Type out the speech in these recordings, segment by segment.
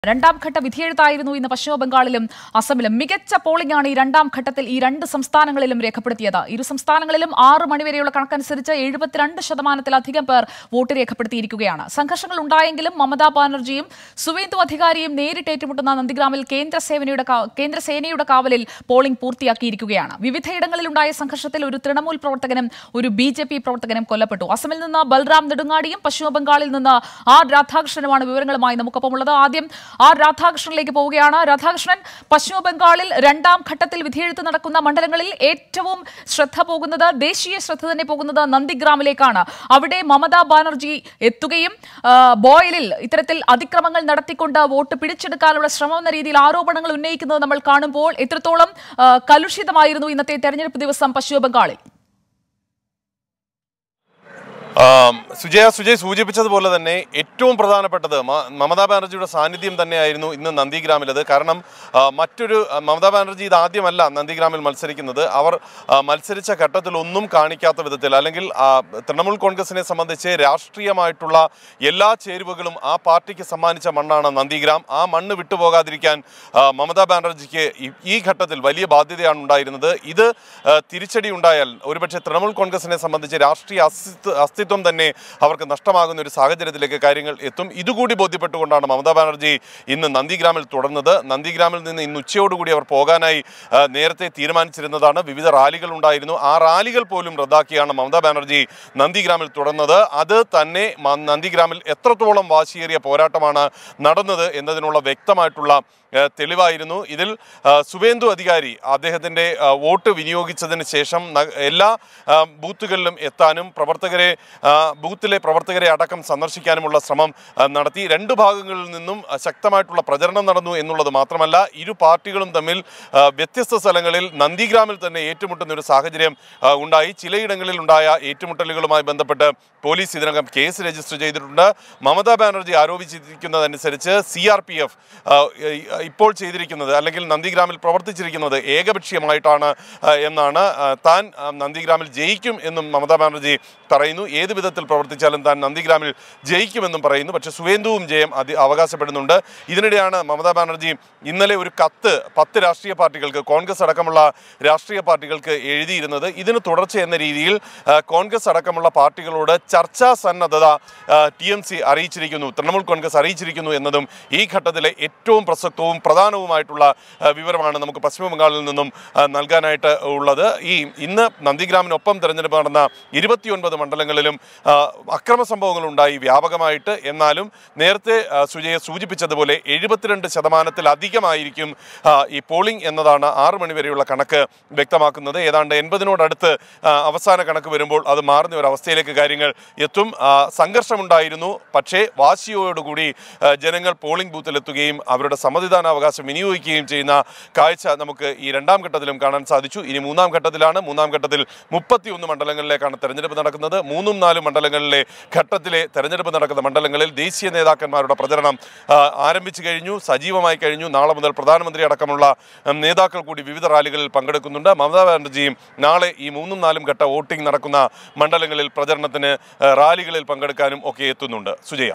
രണ്ടാം ഘട്ട വിധിയെഴുത്തായിരുന്നു ഇന്ന് പശ്ചിമ ബംഗാളിലും അസമിലും മികച്ച പോളിംഗ് ആണ് ഈ രണ്ടാം ഘട്ടത്തിൽ ഈ രണ്ട് സംസ്ഥാനങ്ങളിലും രേഖപ്പെടുത്തിയത് ഇരു സംസ്ഥാനങ്ങളിലും ആറ് മണിവരെയുള്ള കണക്കനുസരിച്ച് എഴുപത്തിരണ്ട് ശതമാനത്തിലധികം പേർ വോട്ട് രേഖപ്പെടുത്തിയിരിക്കുകയാണ് സംഘർഷങ്ങൾ ഉണ്ടായെങ്കിലും മമതാ ബാനർജിയും സുവേന്ദു അധികാരിയും നേരിട്ട് ഏറ്റുമുട്ടുന്ന നന്ദിഗ്രാമിൽ കേന്ദ്ര സേനയുടെ കാ- കേന്ദ്ര സേനയുടെ കാവലിൽ പോളിംഗ് പൂർത്തിയാക്കിയിരിക്കുകയാണ് വിവിധയിടങ്ങളിലുണ്ടായ സംഘർഷത്തിൽ ഒരു തൃണമൂൽ പ്രവർത്തകനും ഒരു ബി ജെ പി പ്രവർത്തകനും കൊല്ലപ്പെട്ടു അസമിൽ നിന്ന് ബൽറാം നെടുങ്ങാടിയും പശ്ചിമ ബംഗാളിൽ നിന്ന് ആർ രാധാകൃഷ്ണനുമാണ് വിവരങ്ങളുമായി നമുക്കൊപ്പമുള്ളത് ആദ്യം ആർ രാധാകൃഷ്ണനിലേക്ക് പോവുകയാണ് രാധാകൃഷ്ണൻ പശ്ചിമ ബംഗാളിൽ രണ്ടാം ഘട്ടത്തിൽ വിധിയെഴുത്ത് നടക്കുന്ന മണ്ഡലങ്ങളിൽ ഏറ്റവും ശ്രദ്ധ പോകുന്നത് ദേശീയ ശ്രദ്ധ തന്നെ പോകുന്നത് നന്ദിഗ്രാമിലേക്കാണ് അവിടെ മമതാ ബാനർജി എത്തുകയും ആ, ബോയലിൽ ഇത്തരത്തിൽ അതിക്രമങ്ങൾ നടത്തിക്കൊണ്ട് വോട്ട് പിടിച്ചെടുക്കാനുള്ള ശ്രമം എന്ന രീതിയിൽ ആരോപണങ്ങൾ ഉന്നയിക്കുന്നത് നമ്മൾ കാണുമ്പോൾ എത്രത്തോളം ആ, കലുഷിതമായിരുന്നു ഇന്നത്തെ തെരഞ്ഞെടുപ്പ് ദിവസം പശ്ചിമ ബംഗാളിൽ ആം, സുജയ സുജയ് സൂചിപ്പിച്ചതുപോലെ തന്നെ ഏറ്റവും പ്രധാനപ്പെട്ടത് മ- മമതാ ബാനർജിയുടെ സാന്നിധ്യം തന്നെയായിരുന്നു ഇന്ന് നന്ദിഗ്രാമിലത് കാരണം ആ, മറ്റൊരു ആ, മമതാ ബാനർജി ഇത് ആദ്യമല്ല നന്ദിഗ്രാമിൽ മത്സരിക്കുന്നത് അവർ ആ, മത്സരിച്ച ഘട്ടത്തിൽ ഒന്നും കാണിക്കാത്ത വിധത്തിൽ അല്ലെങ്കിൽ ആ, തൃണമൂൽ കോൺഗ്രസിനെ സംബന്ധിച്ച് രാഷ്ട്രീയമായിട്ടുള്ള എല്ലാ ചേരുവകളും ആ പാർട്ടിക്ക് സമ്മാനിച്ച മണ്ണാണ് നന്ദിഗ്രാം ആ മണ്ണ് വിട്ടുപോകാതിരിക്കാൻ ആ, മമതാ ബാനർജിക്ക് ഈ- ഈ ഘട്ടത്തിൽ വലിയ ബാധ്യതയാണ് ഉണ്ടായിരുന്നത് ഇത് ആ, തിരിച്ചടി ഉണ്ടായാൽ ഒരുപക്ഷെ തൃണമൂൽ കോൺഗ്രസിനെ സംബന്ധിച്ച് രാഷ്ട്രീയ അസ്തിത്വ അസ്തിത്വം തന്നെ അവർക്ക് നഷ്ടമാകുന്ന ഒരു സാഹചര്യത്തിലേക്ക് കാര്യങ്ങൾ എത്തും ഇതുകൂടി ബോധ്യപ്പെട്ടുകൊണ്ടാണ് മമതാ ബാനർജി ഇന്ന് നന്ദിഗ്രാമിൽ തുടർന്നത് നന്ദിഗ്രാമിൽ നിന്ന് ഇന്ന് ഉച്ചയോടുകൂടി അവർ പോകാനായി ആ, നേരത്തെ തീരുമാനിച്ചിരുന്നതാണ് വിവിധ റാലികൾ ഉണ്ടായിരുന്നു ആ റാലികൾ പോലും റദ്ദാക്കിയാണ് മമതാ ബാനർജി നന്ദിഗ്രാമിൽ തുടർന്നത് അത് തന്നെ മ- നന്ദിഗ്രാമിൽ എത്രത്തോളം വാശിയേറിയ പോരാട്ടമാണ് നടന്നത് എന്നതിനുള്ള വ്യക്തമായിട്ടുള്ള ഏഹ് തെളിവായിരുന്നു ഇതിൽ ആ, സുവേന്ദു അധികാരി അദ്ദേഹത്തിൻ്റെ ആ, വോട്ട് വിനിയോഗിച്ചതിന് ശേഷം ന- എല്ലാ ആ, ബൂത്തുകളിലും എത്താനും പ്രവർത്തകരെ ആ, ബൂത്തിലെ പ്രവർത്തകരെ അടക്കം സന്ദർശിക്കാനുമുള്ള ശ്രമം ആ, നടത്തി രണ്ട് ഭാഗങ്ങളിൽ നിന്നും ആ, ശക്തമായിട്ടുള്ള പ്രചരണം നടന്നു എന്നുള്ളത് മാത്രമല്ല ഇരു പാർട്ടികളും തമ്മിൽ ആ, വ്യത്യസ്ത സ്ഥലങ്ങളിൽ നന്ദിഗ്രാമിൽ തന്നെ ഏറ്റുമുട്ടുന്ന ഒരു സാഹചര്യം ആ, ഉണ്ടായി ചിലയിടങ്ങളിൽ ഉണ്ടായ ഏറ്റുമുട്ടലുകളുമായി ബന്ധപ്പെട്ട് പോലീസ് ഇതിനകം കേസ് രജിസ്റ്റർ ചെയ്തിട്ടുണ്ട് മമതാ ബാനർജി ആരോപിച്ചിരിക്കുന്നതനുസരിച്ച് സി ആർ പി എഫ് ഇപ്പോൾ ചെയ്തിരിക്കുന്നത് അല്ലെങ്കിൽ നന്ദിഗ്രാമിൽ പ്രവർത്തിച്ചിരിക്കുന്നത് ഏകപക്ഷീയമായിട്ടാണ് ആ, എന്നാണ് ആ, താൻ ആ, നന്ദിഗ്രാമിൽ ജയിക്കും എന്നും മമതാ ബാനർജി പറയുന്നു ഏത് വിധത്തിൽ പ്രവർത്തിച്ചാലും താൻ നന്ദിഗ്രാമിൽ ജയിക്കുമെന്നും പറയുന്നു പക്ഷേ സുവേന്ദുവും ജയം അതി അവകാശപ്പെടുന്നുണ്ട് ഇതിനിടെയാണ് മമതാ ബാനർജി ഇന്നലെ ഒരു കത്ത് പത്ത് രാഷ്ട്രീയ പാർട്ടികൾക്ക് കോൺഗ്രസ് അടക്കമുള്ള രാഷ്ട്രീയ പാർട്ടികൾക്ക് എഴുതിയിരുന്നത് ഇതിന് തുടർച്ച എന്ന രീതിയിൽ ആ, കോൺഗ്രസ് അടക്കമുള്ള പാർട്ടികളോട് ചർച്ചാ സന്നദ്ധത ടി എം സി അറിയിച്ചിരിക്കുന്നു തൃണമൂൽ കോൺഗ്രസ് അറിയിച്ചിരിക്കുന്നു എന്നതും ഈ ഘട്ടത്തിലെ ഏറ്റവും പ്രസക്തവും പ്രധാനവുമായിട്ടുള്ള ആ, വിവരമാണ് നമുക്ക് പശ്ചിമ ബംഗാളിൽ നിന്നും ആ, നൽകാനായിട്ട് ഉള്ളത് ഈ ഇന്ന് നന്ദിഗ്രാമിനൊപ്പം തെരഞ്ഞെടുപ്പ് നടന്ന ഇരുപത്തിയൊൻപത് മണ്ഡലങ്ങളിലും ആ, അക്രമ സംഭവങ്ങൾ ഉണ്ടായി വ്യാപകമായിട്ട് എന്നാലും നേരത്തെ ആ, സുജയെ സൂചിപ്പിച്ചതുപോലെ എഴുപത്തിരണ്ട് ശതമാനത്തിലധികമായിരിക്കും ആ, ഈ പോളിംഗ് എന്നതാണ് ആറ് മണിവരെയുള്ള കണക്ക് വ്യക്തമാക്കുന്നത് ഏതാണ്ട് എൺപതിനോടടുത്ത് ആ, അവസാന കണക്ക് വരുമ്പോൾ അത് മാറുന്ന ഒരു അവസ്ഥയിലേക്ക് കാര്യങ്ങൾ എത്തും ആ, സംഘർഷമുണ്ടായിരുന്നു പക്ഷേ വാശിയോടുകൂടി ആ, ജനങ്ങൾ പോളിംഗ് ബൂത്തിലെത്തുകയും അവരുടെ സമ്മതിദാനാവകാശം വിനിയോഗിക്കുകയും ചെയ്യുന്ന കാഴ്ച നമുക്ക് ഈ രണ്ടാം ഘട്ടത്തിലും കാണാൻ സാധിച്ചു ഇനി മൂന്നാം ഘട്ടത്തിലാണ് മൂന്നാം ഘട്ടത്തിൽ മുപ്പത്തിയൊന്ന് മണ്ഡലങ്ങളിലേക്കാണ് തെരഞ്ഞെടുപ്പ് നടക്കുന്നത് മൂന്നും നാലും മണ്ഡലങ്ങളിലെ ഘട്ടത്തിലെ തെരഞ്ഞെടുപ്പ് നടക്കുന്ന മണ്ഡലങ്ങളിൽ ദേശീയ നേതാക്കന്മാരുടെ പ്രചരണം ആ, ആരംഭിച്ചു കഴിഞ്ഞു സജീവമായി കഴിഞ്ഞു നാളെ മുതൽ പ്രധാനമന്ത്രി അടക്കമുള്ള ഉം, നേതാക്കൾ കൂടി വിവിധ റാലികളിൽ പങ്കെടുക്കുന്നുണ്ട് മമതാ ബാനർജിയും നാളെ ഈ മൂന്നും നാലും ഘട്ട വോട്ടിംഗ് നടക്കുന്ന മണ്ഡലങ്ങളിൽ പ്രചരണത്തിന് ആ, റാലികളിൽ പങ്കെടുക്കാനും ഒക്കെ എത്തുന്നുണ്ട് സുജയ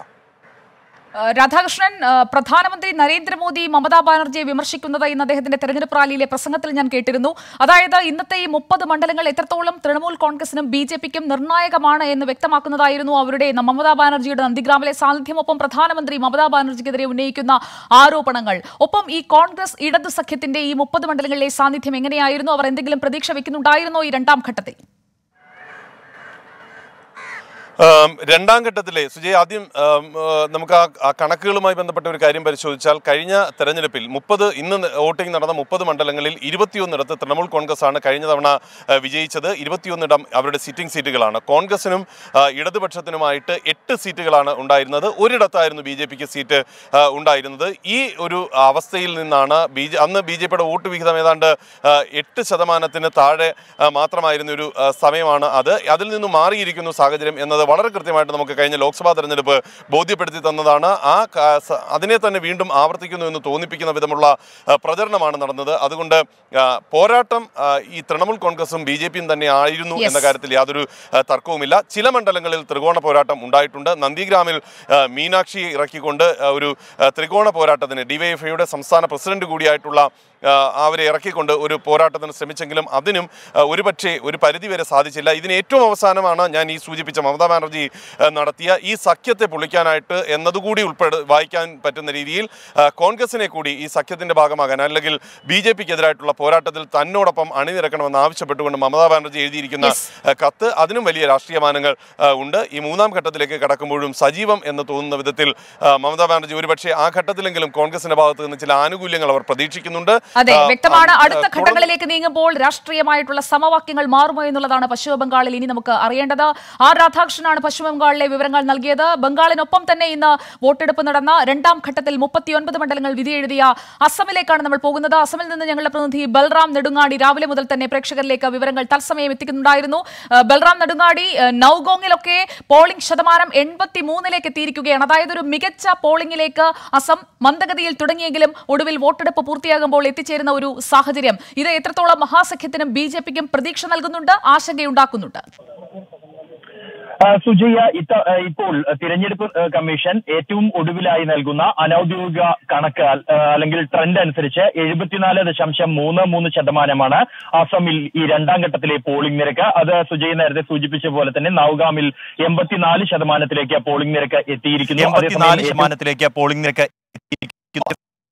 ആ, രാധാകൃഷ്ണൻ ആ, പ്രധാനമന്ത്രി നരേന്ദ്രമോദി മമതാ ബാനർജിയെ വിമർശിക്കുന്നത് ഇന്ന് അദ്ദേഹത്തിന്റെ തെരഞ്ഞെടുപ്പ് റാലിയിലെ പ്രസംഗത്തിൽ ഞാൻ കേട്ടിരുന്നു അതായത് ഇന്നത്തെ ഈ മുപ്പത് മണ്ഡലങ്ങൾ എത്രത്തോളം തൃണമൂൽ കോൺഗ്രസിനും ബി ജെ പിക്കും നിർണായകമാണ് എന്ന് വ്യക്തമാക്കുന്നതായിരുന്നു അവരുടെ ന- മമതാ ബാനർജിയുടെ നന്ദിഗ്രാമിലെ സാന്നിധ്യം ഒപ്പം പ്രധാനമന്ത്രി മമതാ ബാനർജിക്കെതിരെ ഉന്നയിക്കുന്ന ആരോപണങ്ങൾ ഒപ്പം ഈ കോൺഗ്രസ് ഇടതു സഖ്യത്തിന്റെ ഈ മുപ്പത് മണ്ഡലങ്ങളിലെ സാന്നിധ്യം എങ്ങനെയായിരുന്നു അവർ എന്തെങ്കിലും പ്രതീക്ഷ വെക്കുന്നുണ്ടായിരുന്നോ ഈ രണ്ടാം ഘട്ടത്തിൽ ആം, രണ്ടാം ഘട്ടത്തിലെ സുജയ് ആദ്യം ആം, ആ, നമുക്ക് ആ ആ കണക്കുകളുമായി ബന്ധപ്പെട്ട ഒരു കാര്യം പരിശോധിച്ചാൽ കഴിഞ്ഞ തെരഞ്ഞെടുപ്പിൽ മുപ്പത് ഇന്ന് വോട്ടിംഗ് നടന്ന മുപ്പത് മണ്ഡലങ്ങളിൽ ഇരുപത്തിയൊന്നിടത്ത് തൃണമൂൽ കോൺഗ്രസ് ആണ് കഴിഞ്ഞ തവണ ആ, വിജയിച്ചത് ഇരുപത്തിയൊന്നിടം അവരുടെ സിറ്റിംഗ് സീറ്റുകളാണ് കോൺഗ്രസിനും ആ, ഇടതുപക്ഷത്തിനുമായിട്ട് എട്ട് സീറ്റുകളാണ് ഉണ്ടായിരുന്നത് ഒരിടത്തായിരുന്നു ബി ജെ പിക്ക് സീറ്റ് ആ, ഉണ്ടായിരുന്നത് ഈ ഒരു അവസ്ഥയിൽ നിന്നാണ് ബി ജെ അന്ന് ബി ജെ പിയുടെ വോട്ട് വിഹിതം ഏതാണ്ട് ആ, എട്ട് ശതമാനത്തിന് താഴെ ആ, മാത്രമായിരുന്ന ഒരു ആ, സമയമാണ് അത് അതിൽ നിന്ന് മാറിയിരിക്കുന്നു സാഹചര്യം എന്നത് വളരെ കൃത്യമായിട്ട് നമുക്ക് കഴിഞ്ഞ ലോക്സഭാ തെരഞ്ഞെടുപ്പ് ബോധ്യപ്പെടുത്തി തന്നതാണ് ആ ക- സ- അതിനെ തന്നെ വീണ്ടും ആവർത്തിക്കുന്നു എന്ന് തോന്നിപ്പിക്കുന്ന വിധമുള്ള ആ, പ്രചരണമാണ് നടന്നത് അതുകൊണ്ട് ആ, പോരാട്ടം ആ, ഈ തൃണമൂൽ കോൺഗ്രസും ബി ജെ പിയും തന്നെ ആയിരുന്നു Yes. എന്ന കാര്യത്തിൽ യാതൊരു ആ, തർക്കവുമില്ല ചില മണ്ഡലങ്ങളിൽ ത്രികോണ പോരാട്ടം ഉണ്ടായിട്ടുണ്ട് നന്ദിഗ്രാമിൽ ആ, മീനാക്ഷി ഇറക്കിക്കൊണ്ട് ആ, ഒരു ആ, ത്രികോണ പോരാട്ടത്തിന് ഡിവൈഎഫ്ഐയുടെ സംസ്ഥാന പ്രസിഡന്റ് കൂടിയായിട്ടുള്ള ആ, അവരെ ഇറക്കിക്കൊണ്ട് ഒരു പോരാട്ടത്തിന് ശ്രമിച്ചെങ്കിലും അതിനും ആ, ഒരുപക്ഷെ ഒരു പരിധി വരെ സാധിച്ചില്ല ഇതിന് ഏറ്റവും അവസാനമാണ് ഞാൻ ഈ സൂചിപ്പിച്ച മമതാ ബാനർജി ആ, നടത്തിയ ഈ സഖ്യത്തെ പൊളിക്കാനായിട്ട് എന്നതുകൂടി ഉൾപ്പെടെ വായിക്കാൻ പറ്റുന്ന രീതിയിൽ ആ, കോൺഗ്രസിനെ കൂടി ഈ സഖ്യത്തിന്റെ ഭാഗമാകാൻ അല്ലെങ്കിൽ ബി ജെ പിക്ക് എതിരായിട്ടുള്ള പോരാട്ടത്തിൽ തന്നോടൊപ്പം അണിനിരക്കണമെന്ന് ആവശ്യപ്പെട്ടുകൊണ്ട് മമതാ ബാനർജി എഴുതിയിരിക്കുന്ന Yes. ആ, കത്ത് അതിനും വലിയ രാഷ്ട്രീയ മാനങ്ങൾ ആ, ഉണ്ട് ഈ മൂന്നാം ഘട്ടത്തിലേക്ക് കടക്കുമ്പോഴും സജീവം എന്ന് തോന്നുന്ന വിധത്തിൽ ആ, മമതാ ബാനർജി ഒരുപക്ഷെ ആ ഘട്ടത്തിലെങ്കിലും കോൺഗ്രസിന്റെ ഭാഗത്ത് നിന്ന് ചില ആനുകൂല്യങ്ങൾ അവർ പ്രതീക്ഷിക്കുന്നുണ്ട് അതെ ആ, വ്യക്തമാണ് ആ, അടുത്ത തുടർന്ന് ഘട്ടങ്ങളിലേക്ക് നീങ്ങുമ്പോൾ രാഷ്ട്രീയമായിട്ടുള്ള സമവാക്യങ്ങൾ മാറുമോ എന്നുള്ളതാണ് പശ്ചിമ ബംഗാളിൽ ഇനി നമുക്ക് അറിയേണ്ടത് ആർ രാധാകൃഷ്ണനാണ് പശ്ചിമ ബംഗാളിലെ വിവരങ്ങൾ നൽകിയത് ബംഗാളിനൊപ്പം തന്നെ ഇന്ന് വോട്ടെടുപ്പ് നടന്ന രണ്ടാം ഘട്ടത്തിൽ മുപ്പത്തിയൊൻപത് മണ്ഡലങ്ങൾ വിധി എഴുതിയ അസമിലേക്കാണ് നമ്മൾ പോകുന്നത് അസമിൽ നിന്ന് ഞങ്ങളുടെ പ്രതിനിധി ബൽറാം നെടുങ്ങാടി രാവിലെ മുതൽ തന്നെ പ്രേക്ഷകരിലേക്ക് വിവരങ്ങൾ തത്സമയം എത്തിക്കുന്നുണ്ടായിരുന്നു ഏഹ് ബൽറാം നെടുങ്ങാടി ഏഹ് നൌഗോങ്ങിലൊക്കെ പോളിംഗ് ശതമാനം എൺപത്തി മൂന്നിലേക്ക് എത്തിയിരിക്കുകയാണ് അതായത് ഒരു മികച്ച പോളിംഗിലേക്ക് അസം മന്ദഗതിയിൽ തുടങ്ങിയെങ്കിലും ഒടുവിൽ വോട്ടെടുപ്പ് പൂർത്തിയാകുമ്പോൾ എത്തിച്ചേരുന്ന ഒരു സാഹചര്യം ഇത് എത്രത്തോളം മഹാസഖ്യത്തിനും ബി ജെ പിക്കും പ്രതീക്ഷ നൽകുന്നുണ്ട് ആശങ്കയുണ്ടാക്കുന്നുണ്ട് ആ, സുജയ ഇത്ത ആ, ഇപ്പോൾ തിരഞ്ഞെടുപ്പ് ആ, കമ്മീഷൻ ഏറ്റവും ഒടുവിലായി നൽകുന്ന അനൌദ്യോഗിക കണക്ക് ആ, അല്ലെങ്കിൽ ട്രെൻഡ് അനുസരിച്ച് എഴുപത്തിനാല് ദശാംശം മൂന്ന് മൂന്ന് ശതമാനമാണ് അസമിൽ ഈ രണ്ടാം ഘട്ടത്തിലെ പോളിംഗ് നിരക്ക് അത് സുജയ് നേരത്തെ സൂചിപ്പിച്ച പോലെ തന്നെ നൌഗാമിൽ എൺപത്തിനാല് ശതമാനത്തിലേക്ക് പോളിംഗ് നിരക്ക് എത്തിയിരിക്കുന്നു എൺപത്തിനാല് അതേസമയം ഏറ്റവും ശതമാനത്തിലേക്ക് പോളിംഗ് നിരക്ക് എത്തിയിരിക്കുന്നു.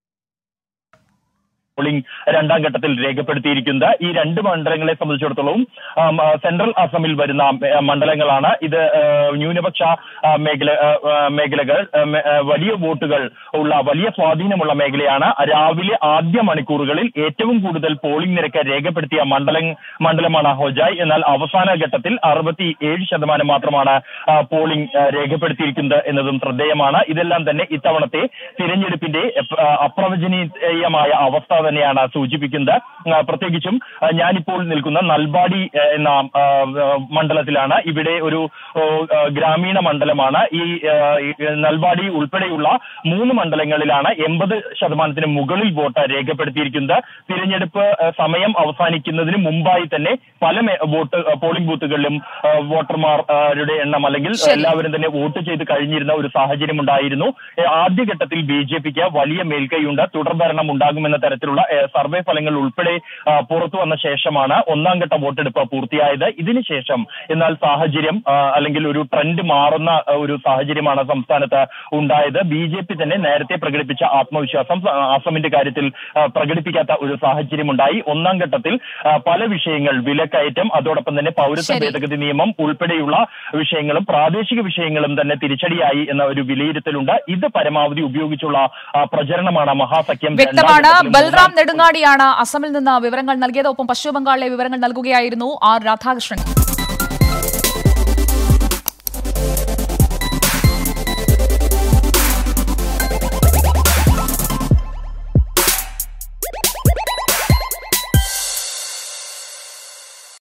പോളിംഗ് രണ്ടാം ഘട്ടത്തിൽ രേഖപ്പെടുത്തിയിരിക്കുന്നത് ഈ രണ്ട് മണ്ഡലങ്ങളെ സംബന്ധിച്ചിടത്തോളം ആം, ആ, സെൻട്രൽ അസമിൽ വരുന്ന ആ, മണ്ഡലങ്ങളാണ് ഇത് ആ, ന്യൂനപക്ഷ ആ, മേഖല ആ, ആ, മേഖലകൾ ആ, മേ- ആ, വലിയ വോട്ടുകൾ ഉള്ള വലിയ സ്വാധീനമുള്ള മേഖലയാണ് രാവിലെ ആദ്യ മണിക്കൂറുകളിൽ ഏറ്റവും കൂടുതൽ പോളിംഗ് നിരക്ക് രേഖപ്പെടുത്തിയ മണ്ഡലം മണ്ഡലമാണ് ഹൊജായ് എന്നാൽ അവസാന ഘട്ടത്തിൽ അറുപത്തി ഏഴ് ശതമാനം മാത്രമാണ് ആ, പോളിംഗ് ആ, രേഖപ്പെടുത്തിയിരിക്കുന്നത് എന്നതും ശ്രദ്ധേയമാണ് ഇതെല്ലാം തന്നെ ഇത്തവണത്തെ തിരഞ്ഞെടുപ്പിന്റെ ആ, അപ്രവചനീയമായ അവസ്ഥ തന്നെയാണ് സൂചിപ്പിക്കുന്നത് ആ, പ്രത്യേകിച്ചും ആ, ഞാനിപ്പോൾ നിൽക്കുന്ന നൽബാടി ആ, എന്ന ആ, ആ, മണ്ഡലത്തിലാണ് ഇവിടെ ഒരു ഓ, ആ, ഗ്രാമീണ മണ്ഡലമാണ് ഈ ആ, ഈ നൽബാടി ഉൾപ്പെടെയുള്ള മൂന്ന് മണ്ഡലങ്ങളിലാണ് എൺപത് ശതമാനത്തിന് മുകളിൽ വോട്ട് രേഖപ്പെടുത്തിയിരിക്കുന്നത് തിരഞ്ഞെടുപ്പ് ആ, സമയം അവസാനിക്കുന്നതിന് മുമ്പായി തന്നെ പല മേ- വോട്ട് ആ, പോളിംഗ് ബൂത്തുകളിലും ആ, വോട്ടർമാരുടെ എണ്ണം അല്ലെങ്കിൽ ശരി. എല്ലാവരും തന്നെ വോട്ട് ചെയ്ത് കഴിഞ്ഞിരുന്ന ഒരു സാഹചര്യം ഉണ്ടായിരുന്നു ഏ, ആദ്യഘട്ടത്തിൽ ബി ജെ പിക്ക് വലിയ മേൽക്കൈയുണ്ട് തുടർഭരണം ഉണ്ടാകുമെന്ന തരത്തിലുള്ള ഏ, സർവേ ഫലങ്ങൾ ഉൾപ്പെടെ ആ, പുറത്തു വന്ന ശേഷമാണ് ഒന്നാം ഘട്ട വോട്ടെടുപ്പ് പൂർത്തിയായത് ഇതിനുശേഷം എന്നാൽ സാഹചര്യം ആ, അല്ലെങ്കിൽ ഒരു ട്രെൻഡ് മാറുന്ന ആ, ഒരു സാഹചര്യമാണ് സംസ്ഥാനത്ത് ഉണ്ടായത് ബി ജെ പി തന്നെ നേരത്തെ പ്രകടിപ്പിച്ച ആത്മവിശ്വാസം ആ, അസമിന്റെ കാര്യത്തിൽ ആ, പ്രകടിപ്പിക്കാത്ത ഒരു സാഹചര്യം ഉണ്ടായി ഒന്നാം ഘട്ടത്തിൽ ആ, പല വിഷയങ്ങൾ വിലക്കയറ്റം അതോടൊപ്പം തന്നെ പൗരത്വ ശരി. ഭേദഗതി നിയമം ഉൾപ്പെടെയുള്ള വിഷയങ്ങളും പ്രാദേശിക വിഷയങ്ങളും തന്നെ തിരിച്ചടിയായി എന്ന ഒരു വിലയിരുത്തലുണ്ട് ഇത് പരമാവധി ഉപയോഗിച്ചുള്ള ആ, പ്രചരണമാണ് മഹാസഖ്യം രണ്ടാം വ്യക്തമാണ് ഘട്ടത്തിലും ബൽറാം മൂന്നാം നെടുങ്ങാടിയാണ് അസമിൽ നിന്ന് വിവരങ്ങൾ നൽകിയത് ഒപ്പം പശ്ചിമ ബംഗാളിലെ വിവരങ്ങൾ നൽകുകയായിരുന്നു ആർ രാധാകൃഷ്ണൻ